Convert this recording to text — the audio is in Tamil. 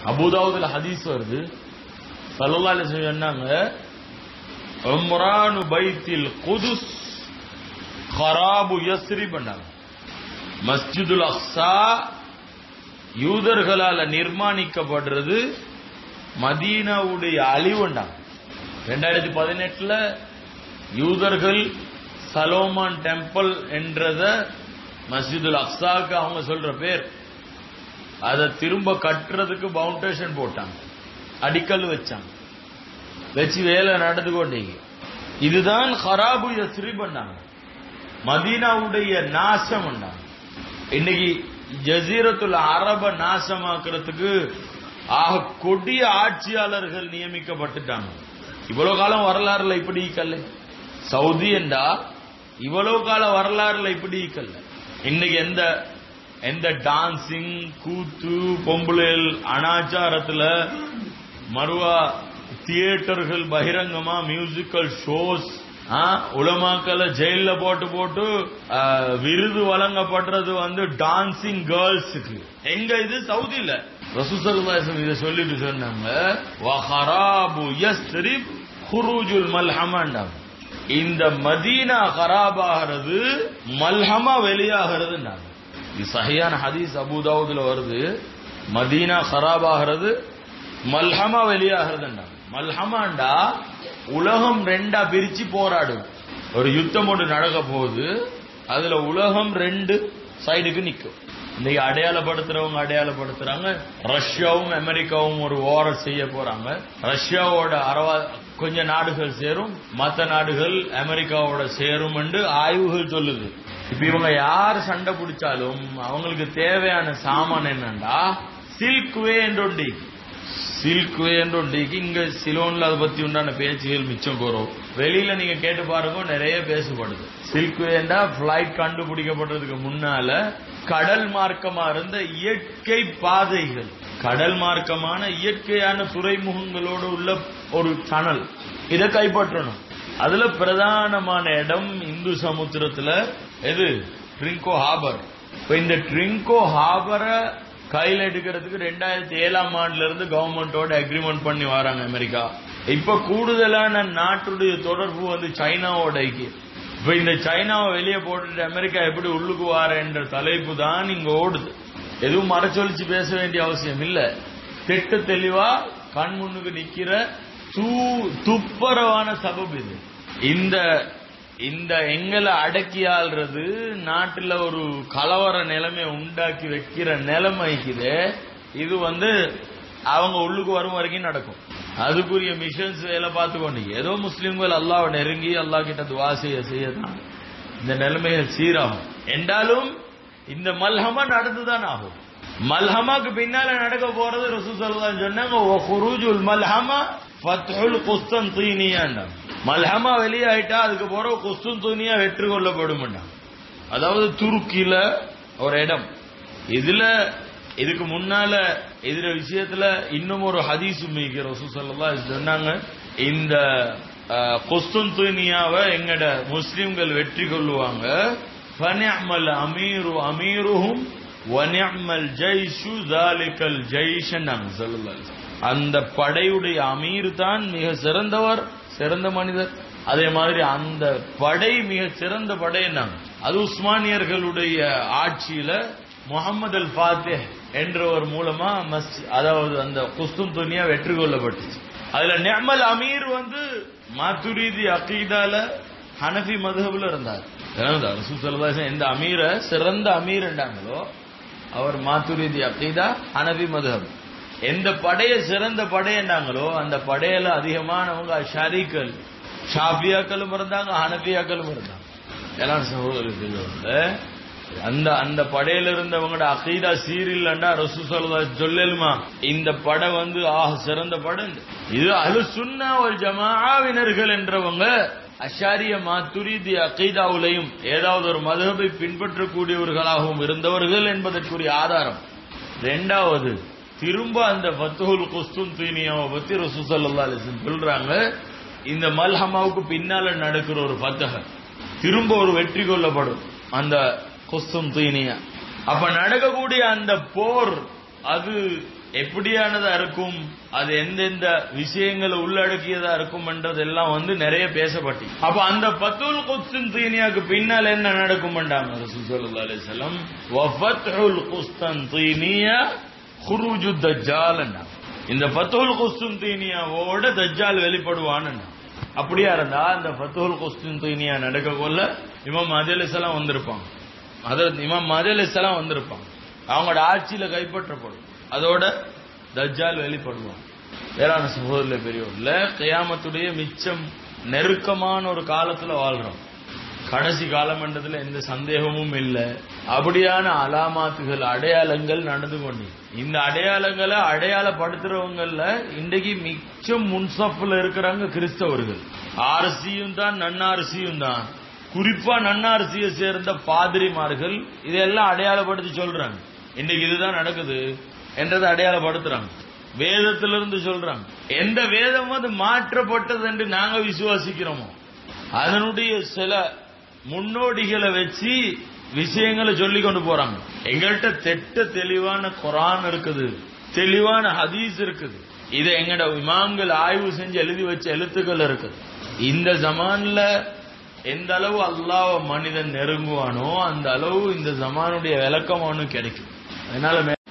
அபுதாவுதுல ஹதீஸ் வருது சல்லல்லாஹு அலைஹி வஸல்லம் சொன்னாங்க உம்ரானு பைத்தில் குதுஸ் ஹராபு யஸ்ரி பண்ணாங்க மஸ்ஜிதுல் அக்ஸா யூதர்களால நிர்மாணிக்கப்படுறது மதீனாவுடைய அழிவுண்டாங்க ரெண்டாயிரத்தி பதினெட்டுல யூதர்கள் சலோமான் டெம்பிள் என்றத மஸ்ஜிதுல் அக்ஸாக்கு அவங்க சொல்ற பேர் அதை திரும்ப கட்டுறதுக்கு பவுண்டேஷன் போட்டாங்க அடிக்கல் வச்சாங்க வச்சு வேலை நடந்து கொண்டீங்க இதுதான் ஹராபு யஸ்ரி பண்ணாங்க மதீனாவுடைய நாசம் பண்ணாங்க இன்னைக்கு ஜசீரத்துல் அரப நாசமாக்குறதுக்கு ஆக கொடிய ஆட்சியாளர்கள் நியமிக்கப்பட்டுட்டாங்க இவ்வளவு காலம் வரலாறுல இப்படி கல்ல சவுதி என்றா இவ்வளவு கால வரலாறுல இப்படி கல்ல இன்னைக்கு எந்த எந்த டான்சிங் கூத்து பொம்புளேல் அனாச்சாரத்துல மறுவா தியேட்டர்கள் பகிரங்கமா மியூசிக்கல் ஷோஸ் உலமாக்களை ஜெயில போட்டு போட்டு ஆ, விருது வழங்கப்படுறது வந்து டான்சிங் கேர்ள்ஸுக்கு எங்க இது சவுதியில ரசூசல்லாசன் இதை சொல்லிட்டு சொன்னாங்க வஹராபு யஸ்ரிப் ஹுரூஜுல் மல்ஹமாண்டாங்க இந்த மதீனா கராபாகிறது மல்ஹமா வெளியாகிறதுன்னாங்க இது சஹியான ஹதீஸ் அபுதாவுதுல வருது மதீனா கராபாகிறது மல்ஹமா வெளியாகிறதுண்டாங்க மல்ஹமாண்டா உலகம் ரெண்டா பிரிச்சு போராடும் ஒரு யுத்தம் ஒன்று நடக்க போகுது அதுல உலகம் ரெண்டு சைடுக்கு நிக்கும் இன்னைக்கு அடையாளப்படுத்துறவங்க அடையாளப்படுத்துறாங்க ரஷ்யாவும் அமெரிக்காவும் ஒரு ஓர செய்ய போறாங்க ரஷ்யாவோட அரவா கொஞ்ச நாடுகள் சேரும் மத்த நாடுகள் அமெரிக்காவோட சேரும் என்று ஆய்வுகள் சொல்லுது இப்ப இவங்க யார் சண்டை பிடிச்சாலும் அவங்களுக்கு தேவையான சாமான் என்னன்னா சில்க் வே என்று சில்க் வே என்று ஒன்றைக்கு இங்க சிலோன்ல அதை பத்தி உண்டான பேச்சுகள் மிச்சம் கூறும் வெளியில நீங்க கேட்டு பாருங்க நிறைய பேசப்படுது சில்க் வேண்டா பிளைட் கண்டுபிடிக்கப்படுறதுக்கு முன்னால கடல் மார்க்கமா இருந்த இயற்கை பாதைகள் கடல் மார்க்கமான இயற்கையான துறைமுகங்களோடு உள்ள ஒரு டனல் இதை கைப்பற்றணும் அதுல பிரதானமான இடம் இந்து சமுத்திரத்துல எது ட்ரிங்கோ ஹாபர் இப்ப இந்த ட்ரிங்கோ ஹாபரை கையில் எடுக்கிறதுக்கு ரெண்டாயிரத்தி ஏழாம் ஆண்டுல இருந்து கவர்மெண்டோட அக்ரிமெண்ட் பண்ணி வராங்க அமெரிக்கா இப்ப கூடுதலான நாட்டுடைய தொடர்பு வந்து சைனாவோட ஐக்கிய இப்ப இந்த சைனாவை வெளியே போட்டுட்டு அமெரிக்கா எப்படி உள்ளுக்கு வார என்ற தலைப்பு தான் இங்க ஓடுது எதுவும் மறைச்சொலிச்சு பேச வேண்டிய அவசியம் இல்ல திட்ட தெளிவா கண் முன்னுக்கு நிக்கிற தூ துப்பரவான சபப் இது இந்த இந்த எங்களை அடக்கி ஆள்றது நாட்டுல ஒரு கலவர நிலைமை உண்டாக்கி வைக்கிற நிலைமைக்குது இது வந்து அவங்க உள்ளுக்கு வரும் வரைக்கும் நடக்கும் அதுக்குரிய மிஷன்ஸ் வேலை பார்த்துக்கொண்டு ஏதோ முஸ்லிம்கள் அல்லாஹ்வை நெருங்கி அல்லாஹ் கிட்ட துவா செய்ய செய்யதான் இந்த நிலைமைகள் சீராகும் என்றாலும் இந்த மல்ஹமா நடந்துதான் ஆகும் மல்ஹமாக்கு பின்னால நடக்க போறது ரசூசல்லாம் சொன்னாங்க "ஒ குரூஜுல் மல்ஹமா ஃபத்ஹுல் குஸ்தன்தீனியாண்டாங்க மல்ஹமா வெளியாயிட்டா அதுக்கு போற குஸ்தன்தீனியா வெற்றி கொள்ளப்படும் அதாவது துருக்கியில ஒரு இடம் இதுல இதுக்கு முன்னால இதுல விஷயத்துல இன்னும் ஒரு ஹதீஸ் மிக ரசூசல்லா சொன்னாங்க இந்த கொஸ்தன்தீனியாவை எங்கட முஸ்லிம்கள் வெற்றி கொள்ளுவாங்க ஃபனிஅமல் அமீரு அமீருஹும் வனிஅமல் ஜைஷு தாலிகல் ஜெய்ஷன்னாங்க ஸல்லல்லாஹு அலைஹி வஸல்லம். அந்த படையுடைய அமீர் தான் மிக சிறந்தவர் சிறந்த மனிதர் அதே மாதிரி அந்த படை மிக சிறந்த படைன்னாங்க அது உஸ்மானியர்களுடைய ஆட்சியில முகமது அல் ஃபாத்திஹ் என்றவர் மூலமா மஸ் அதாவது அந்த குஸ்தும் துனியா வெற்றி கொள்ளப்பட்டுச்சு அதுல நிஅமல் அமீர் வந்து மாத்துரீதி அகீதால ஹனஃபி மதுஹபுல இருந்தார் இருந்தார். ரசூல் ஸல்லல்லாஹு அலைஹி வஸல்லம் எந்த அமீரை சிறந்த அமீர் என்றாங்களோ அவர் மாத்துரீதி அகீதா ஹனஃபி மதுஹப் எந்த படைய சிறந்த படையண்டாங்களோ அந்த படையில அதிகமானவங்க ஷாரிக்கள் ஷாஃபியாக்களும் இருந்தாங்க ஹனபியாக்களும் இருந்தாங்க எல்லாம் சகோதரர்கள் அந்த அந்த படையில இருந்தவங்களோட அகீதா சீரில்லண்டா ரசூ சொல்லலுமா இந்த படை வந்து ஆக சிறந்த படம் இது அலு சுன்னா ஒரு ஜமாவினர்கள் என்றவங்க அஷாரிய மாத்துரிதி அகீதாவுலையும் ஏதாவது ஒரு மதகபை பின்பற்றக்கூடியவர்களாகவும் இருந்தவர்கள் என்பதற்குரிய ஆதாரம் ரெண்டாவது திரும்ப அந்த ஃபத்துல் குஸ்தும் தீனியாவை பத்தி ரசூசல்லா அலிஸ்லம் சொல்றாங்க இந்த மல்ஹமாவுக்கு பின்னால நடக்கிற ஒரு ஃபத்தக திரும்ப ஒரு வெற்றி கொள்ளப்படும் அந்த குஸ்தும் தீனியா அப்ப நடக்கக்கூடிய அந்த போர் அது எப்படியானதா இருக்கும் அது எந்தெந்த விஷயங்களை உள்ளடக்கியதா இருக்கும் என்றதெல்லாம் வந்து நிறைய பேசப்பட்டு அப்ப அந்த பத்துல் குஸ்தின் தீனியாக்கு பின்னால் என்ன நடக்கும் அலிசல்லம் வஃபத்ஹுல் குஸ்தன் தீனியா குருஜு தஜ்ஜால் இந்த பத்துல் குஸ்துன் தீனியாவோட தஜ்ஜால் வெளிப்படுவான்னு அப்படியா இருந்தா அந்த ஃபத்துல் குஸ்தின் தீனியா நடக்க கொள்ள இமாம் மதி அலிசலாம் வந்திருப்பாங்க அதாவது இமாம் மதி அலிசலாம் வந்திருப்பாங்க அவங்களோட ஆட்சியில கைப்பற்றப்படும் அதோட தஜ்ஜால் வெளிப்படுவான் வேளாண் சகோதரில் பெரியவர்ல கியாமத்துடைய மிச்சம் நெருக்கமான ஒரு காலத்துல வாழ்றோம் கடைசி காலமன்றத்துல எந்த சந்தேகமும் இல்லை அப்படியான அலாமாத்துகள் அடையாளங்கள் நடந்து கொண்டு இந்த அடையாளங்களை அடையாளப்படுத்துறவங்கல்ல இன்றைக்கு மிச்சம் முன்சப்ல இருக்கிறாங்க கிறிஸ்தவர்கள் ஆர்சியும் தான் நன்னாரிசியும் தான் குறிப்பா நன்னாரிசியை சேர்ந்த பாதிரிமார்கள் இதெல்லாம் அடையாளப்படுத்தி சொல்றாங்க இன்னைக்கு இதுதான் நடக்குது என்றதை அடையாளப்படுத்துறாங்க வேதத்திலிருந்து சொல்றாங்க எந்த வேதம் அது மாற்றப்பட்டது என்று நாங்க விசுவாசிக்கிறோமோ அதனுடைய சில முன்னோடிகளை வச்சு விஷயங்களை சொல்லி கொண்டு போறாங்க எங்கள்கிட்ட தெட்ட தெளிவான குரான் இருக்குது தெளிவான ஹதீஸ் இருக்குது இதை எங்கட இமாம்கள் ஆய்வு செஞ்சு எழுதி வச்ச எழுத்துக்கள் இருக்குது இந்த ஜமான்ல எந்த அளவு அல்லாஹ் மனிதன் நெருங்குவானோ அந்த அளவு இந்த ஜமானுடைய விளக்கமானும் கிடைக்கும் அதனால